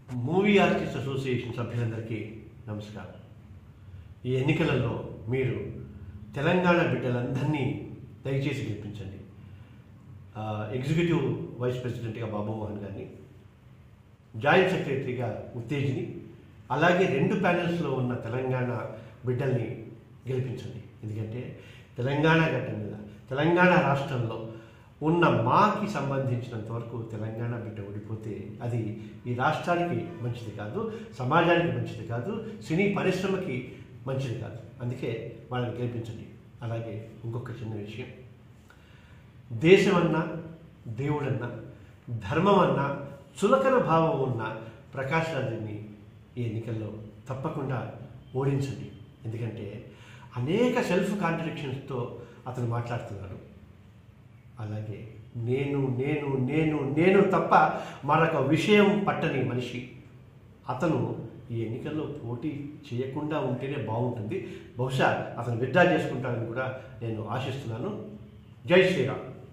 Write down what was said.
movie artist association సభ్యులందరికీ నమస్కారం ఈ ఎన్నికలలో మీరు తెలంగాణ బిడ్డలందరినీ దయచేసి గెలిపించండి ఆ, ఎగ్జిక్యూటివ్ వైస్ ప్రెసిడెంట్గా బాబు మోహన్ గారిని జాయింట్ సెక్రటరీగా ఉత్తేజిని అలాగే రెండు ప్యానెల్స్లో ఉన్న తెలంగాణ బిడ్డల్ని గెలిపించండి ఎందుకంటే తెలంగాణ గడ్డ మీద తెలంగాణ రాష్ట్రంలో ఉన్న మాకి సంబంధించినంత వరకు తెలంగాణ బిడ్డ ఓడిపోతే అది ఈ రాష్ట్రానికి మంచిది కాదు సమాజానికి మంచిది కాదు సినీ పరిశ్రమకి మంచిది కాదు అందుకే వాళ్ళని గెలిపించండి అలాగే ఇంకొక చిన్న విషయం దేశమన్నా దేవుడన్నా ధర్మం అన్నా చులకన భావం ఉన్న ప్రకాష్ రాజుని ఈ ఎన్నికల్లో తప్పకుండా ఓడించండి ఎందుకంటే అనేక సెల్ఫ్ కాంట్రడిక్షన్స్తో అతను మాట్లాడుతున్నాడు అలాగే నేను నేను నేను నేను తప్ప మరొక విషయం పట్టని మనిషి అతను ఈ ఎన్నికల్లో పోటీ చేయకుండా ఉంటేనే బాగుంటుంది బహుశా అతను విత్డ్రా చేసుకుంటానని కూడా నేను ఆశిస్తున్నాను జై శ్రీరామ్